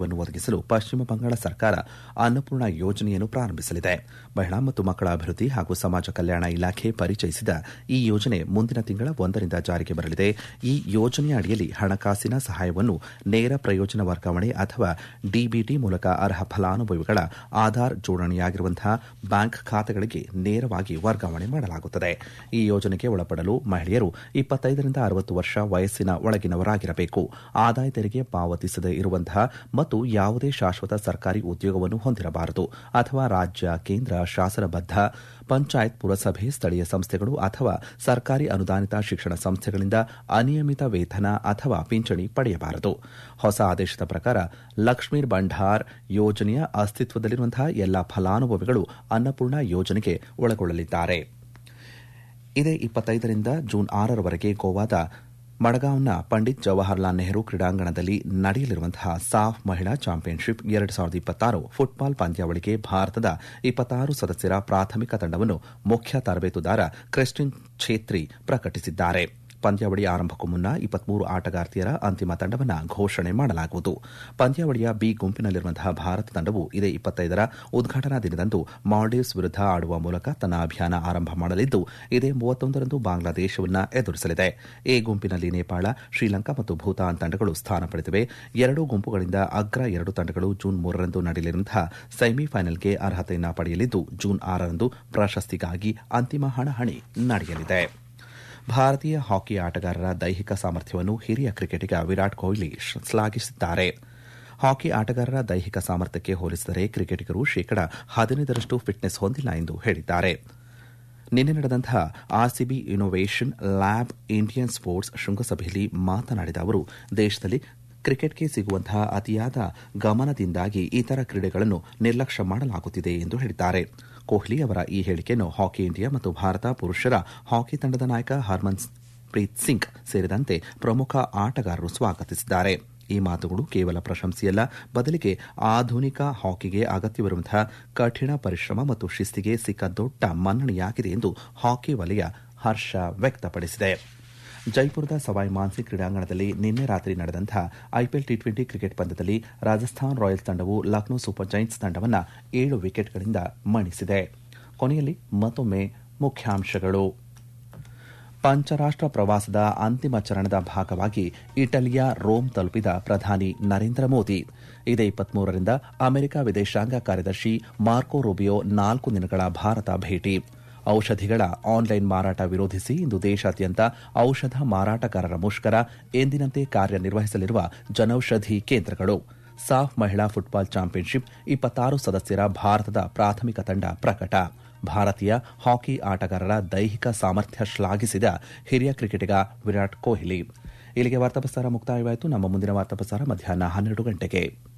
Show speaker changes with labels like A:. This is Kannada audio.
A: ಆರೋಗ್ಯವನ್ನು ಒದಗಿಸಲು ಪಶ್ಚಿಮ ಬಂಗಾಳ ಸರ್ಕಾರ ಅನ್ನಪೂರ್ಣ ಯೋಜನೆಯನ್ನು ಪ್ರಾರಂಭಿಸಲಿದೆ ಮಹಿಳಾ ಮತ್ತು ಮಕ್ಕಳ ಅಭಿವೃದ್ಧಿ ಹಾಗೂ ಸಮಾಜ ಕಲ್ಯಾಣ ಇಲಾಖೆ ಪರಿಚಯಿಸಿದ ಈ ಯೋಜನೆ ಮುಂದಿನ ತಿಂಗಳ ಒಂದರಿಂದ ಜಾರಿಗೆ ಬರಲಿದೆ ಈ ಯೋಜನೆಯ ಅಡಿಯಲ್ಲಿ ಹಣಕಾಸಿನ ಸಹಾಯವನ್ನು ನೇರ ಪ್ರಯೋಜನ ವರ್ಗಾವಣೆ ಅಥವಾ ಡಿಬಿಟಿ ಮೂಲಕ ಅರ್ಹ ಫಲಾನುಭವಿಗಳ ಆಧಾರ್ ಜೋಡಣೆಯಾಗಿರುವಂತಹ ಬ್ಯಾಂಕ್ ಖಾತೆಗಳಿಗೆ ನೇರವಾಗಿ ವರ್ಗಾವಣೆ ಮಾಡಲಾಗುತ್ತದೆ ಈ ಯೋಜನೆಗೆ ಒಳಪಡಲು ಮಹಿಳೆಯರು ಇಪ್ಪತ್ತೈದರಿಂದ ಅರವತ್ತು ವರ್ಷ ವಯಸ್ಸಿನ ಒಳಗಿನವರಾಗಿರಬೇಕು ಆದಾಯ ತೆರಿಗೆ ಪಾವತಿಸದೇ ಇರುವಂತಹ ಮತ್ತು ಯಾವುದೇ ಶಾಶ್ವತ ಸರ್ಕಾರಿ ಉದ್ಯೋಗವನ್ನು ಹೊಂದಿರಬಾರದು ಅಥವಾ ರಾಜ್ಯ ಕೇಂದ್ರ ಶಾಸನಬದ್ದ ಪಂಚಾಯತ್ ಪುರಸಭೆ ಸ್ಥಳೀಯ ಸಂಸ್ಥೆಗಳು ಅಥವಾ ಸರ್ಕಾರಿ ಅನುದಾನಿತ ಶಿಕ್ಷಣ ಸಂಸ್ಥೆಗಳಿಂದ ಅನಿಯಮಿತ ವೇತನ ಅಥವಾ ಪಿಂಚಣಿ ಪಡೆಯಬಾರದು ಹೊಸ ಆದೇಶದ ಪ್ರಕಾರ ಲಕ್ಷ್ಮೀರ್ ಭಂಡಾರ್ ಯೋಜನೆಯ ಅಸ್ತಿತ್ವದಲ್ಲಿರುವಂತಹ ಎಲ್ಲಾ ಫಲಾನುಭವಿಗಳು ಅನ್ನಪೂರ್ಣ ಯೋಜನೆಗೆ ಒಳಗೊಳ್ಳಲಿದ್ದಾರೆ ಇದೇ ಇಪ್ಪತ್ತೈದರಿಂದ ಜೂನ್ ಆರರವರೆಗೆ ಗೋವಾದ ಮಡಗಾಂವ್ನ ಪಂಡಿತ್ ಜವಾಹರ್ಲಾಲ್ ನೆಹರು ಕ್ರೀಡಾಂಗಣದಲ್ಲಿ ನಡೆಯಲಿರುವಂತಹ ಸಾಫ್ ಮಹಿಳಾ ಚಾಂಪಿಯನ್ಶಿಪ್ ಎರಡು ಸಾವಿರದ ಇಪ್ಪತ್ತಾರು ಫುಟ್ಬಾಲ್ ಪಂದ್ಯಾವಳಿಗೆ ಭಾರತದ ಇಪ್ಪತ್ತಾರು ಸದಸ್ಯರ ಪ್ರಾಥಮಿಕ ತಂಡವನ್ನು ಮುಖ್ಯ ತರಬೇತುದಾರ ಕ್ರಿಸ್ಟಿನ್ ಛೇತ್ರಿ ಪ್ರಕಟಿಸಿದ್ದಾರೆ ಪಂದ್ಯಾವಳಿ ಆರಂಭಕ್ಕೂ ಮುನ್ನ ಇಪ್ಪತ್ಮೂರು ಆಟಗಾರ್ತಿಯರ ಅಂತಿಮ ತಂಡವನ್ನು ಘೋಷಣೆ ಮಾಡಲಾಗುವುದು ಪಂದ್ಯಾವಳಿಯ ಬಿ ಗುಂಪಿನಲ್ಲಿರುವಂತಹ ಭಾರತ ತಂಡವು ಇದೇ ಇಪ್ಪತ್ತೈದರ ಉದ್ಘಾಟನಾ ದಿನದಂದು ಮಾಲ್ಡೀವ್ಸ್ ವಿರುದ್ಧ ಆಡುವ ಮೂಲಕ ತನ್ನ ಅಭಿಯಾನ ಆರಂಭ ಮಾಡಲಿದ್ದು ಇದೇ ಮೂವತ್ತೊಂದರಂದು ಬಾಂಗ್ಲಾದೇಶವನ್ನು ಎದುರಿಸಲಿದೆ ಎ ಗುಂಪಿನಲ್ಲಿ ನೇಪಾಳ ಶ್ರೀಲಂಕಾ ಮತ್ತು ಭೂತಾನ್ ತಂಡಗಳು ಸ್ಥಾನ ಪಡೆದಿವೆ ಎರಡೂ ಗುಂಪುಗಳಿಂದ ಅಗ್ರ ಎರಡು ತಂಡಗಳು ಜೂನ್ ಮೂರರಂದು ನಡೆಯಲಿರುವಂತಹ ಸೆಮಿಫೈನಲ್ಗೆ ಅರ್ಹತೆಯನ್ನು ಪಡೆಯಲಿದ್ದು ಜೂನ್ ಆರರಂದು ಪ್ರಶಸ್ತಿಗಾಗಿ ಅಂತಿಮ ಹಣಾಹಣಿ ನಡೆಯಲಿದೆ ಭಾರತೀಯ ಹಾಕಿ ಆಟಗಾರರ ದೈಹಿಕ ಸಾಮರ್ಥ್ಯವನ್ನು ಹಿರಿಯ ಕ್ರಿಕೆಟಿಗ ವಿರಾಟ್ ಕೊಹ್ಲಿ ಶ್ಲಾಘಿಸಿದ್ದಾರೆ ಹಾಕಿ ಆಟಗಾರರ ದೈಹಿಕ ಸಾಮರ್ಥ್ಯಕ್ಕೆ ಹೋಲಿಸಿದರೆ ಕ್ರಿಕೆಟಿಗರು ಶೇಕಡಾ ಹದಿನೈದರಷ್ಟು ಫಿಟ್ನೆಸ್ ಹೊಂದಿಲ್ಲ ಎಂದು ಹೇಳಿದ್ದಾರೆ ನಿನ್ನೆ ನಡೆದಂತಹ RCB innovation lab Indian sports ಶೃಂಗಸಭೆಯಲ್ಲಿ ಮಾತನಾಡಿದ ಅವರು ದೇಶದಲ್ಲಿ ಕ್ರಿಕೆಟ್ಗೆ ಸಿಗುವಂತಹ ಅತಿಯಾದ ಗಮನದಿಂದಾಗಿ ಇತರ ಕ್ರೀಡೆಗಳನ್ನು ನಿರ್ಲಕ್ಷ್ಯ ಮಾಡಲಾಗುತ್ತಿದೆ ಎಂದು ಹೇಳಿದ್ದಾರೆ ಕೊಹ್ಲಿ ಅವರ ಈ ಹೇಳಿಕೆಯನ್ನು ಹಾಕಿ ಇಂಡಿಯಾ ಮತ್ತು ಭಾರತ ಪುರುಷರ ಹಾಕಿ ತಂಡದ ನಾಯಕ ಹರ್ಮನ್ ಪ್ರೀತ್ ಸಿಂಗ್ ಸೇರಿದಂತೆ ಪ್ರಮುಖ ಆಟಗಾರರು ಸ್ವಾಗತಿಸಿದ್ದಾರೆ ಈ ಮಾತುಗಳು ಕೇವಲ ಪ್ರಶಂಸೆಯಲ್ಲ ಬದಲಿಗೆ ಆಧುನಿಕ ಹಾಕಿಗೆ ಅಗತ್ಯವಿರುವಂತಹ ಕಠಿಣ ಪರಿಶ್ರಮ ಮತ್ತು ಶಿಸ್ತಿಗೆ ಸಿಕ್ಕ ದೊಡ್ಡ ಮನ್ನಣೆಯಾಗಿದೆ ಎಂದು ಹಾಕಿ ವಲಯ ಹರ್ಷ ವ್ಯಕ್ತಪಡಿಸಿದೆ ಜೈಪುರದ ಸವಾಯ್ ಮಾನ್ಸಿ ಕ್ರೀಡಾಂಗಣದಲ್ಲಿ ನಿನ್ನೆ ರಾತ್ರಿ ನಡೆದಂತಹ ಐಪಿಎಲ್ ಟಿ ಟ್ವೆಂಟಿ ಕ್ರಿಕೆಟ್ ಪಂದ್ಯದಲ್ಲಿ ರಾಜಸ್ಥಾನ್ ರಾಯಲ್ಸ್ ತಂಡವು ಲಕ್ನೋ ಸೂಪರ್ ಜೈಂಟ್ಸ್ ತಂಡವನ್ನು ಏಳು ವಿಕೆಟ್ಗಳಿಂದ ಮಣಿಸಿದೆ ಕೊನೆಯಲ್ಲಿ ಮತ್ತೊಮ್ಮೆ ಮುಖ್ಯಾಂಶಗಳು ಪಂಚರಾಷ್ಟ್ರ ಪ್ರವಾಸದ ಅಂತಿಮ ಚರಣದ ಭಾಗವಾಗಿ ಇಟಲಿಯ ರೋಮ್ ತಲುಪಿದ ಪ್ರಧಾನಿ ನರೇಂದ್ರ ಮೋದಿ ಇದೇ ಇಪ್ಪತ್ಮೂರರಿಂದ ಅಮೆರಿಕ ವಿದೇಶಾಂಗ ಕಾರ್ಯದರ್ಶಿ ಮಾರ್ಕೊ ರೂಬಿಯೋ ನಾಲ್ಕು ದಿನಗಳ ಭಾರತ ಭೇಟಿ ಔಷಧಿಗಳ ಆನ್ಲೈನ್ ಮಾರಾಟ ವಿರೋಧಿಸಿ ಇಂದು ದೇಶಾದ್ಯಂತ ಔಷಧ ಮಾರಾಟಗಾರರ ಮುಷ್ಕರ ಎಂದಿನಂತೆ ಕಾರ್ಯನಿರ್ವಹಿಸಲಿರುವ ಜನೌಷಧಿ ಕೇಂದ್ರಗಳು ಸಾಫ್ ಮಹಿಳಾ ಫುಟ್ಬಾಲ್ ಚಾಂಪಿಯನ್ಶಿಪ್ ಇಪ್ಪತ್ತಾರು ಸದಸ್ಯರ ಭಾರತದ ಪ್ರಾಥಮಿಕ ತಂಡ ಪ್ರಕಟ ಭಾರತೀಯ ಹಾಕಿ ಆಟಗಾರರ ದೈಹಿಕ ಸಾಮರ್ಥ್ಯ ಶ್ಲಾಘಿಸಿದ ಹಿರಿಯ ಕ್ರಿಕೆಟಿಗ ವಿರಾಟ್ ಕೊಹ್ಲಿ ಇಲ್ಲಿಗೆ ವಾರ್ತಾ ಪ್ರಸಾರ ಮುಕ್ತಾಯವಾಯಿತು ನಮ್ಮ ಮುಂದಿನ ವಾರ್ತಾ ಪ್ರಸಾರ ಮಧ್ಯಾಹ್ನ ಹನ್ನೆರಡು ಗಂಟೆಗೆ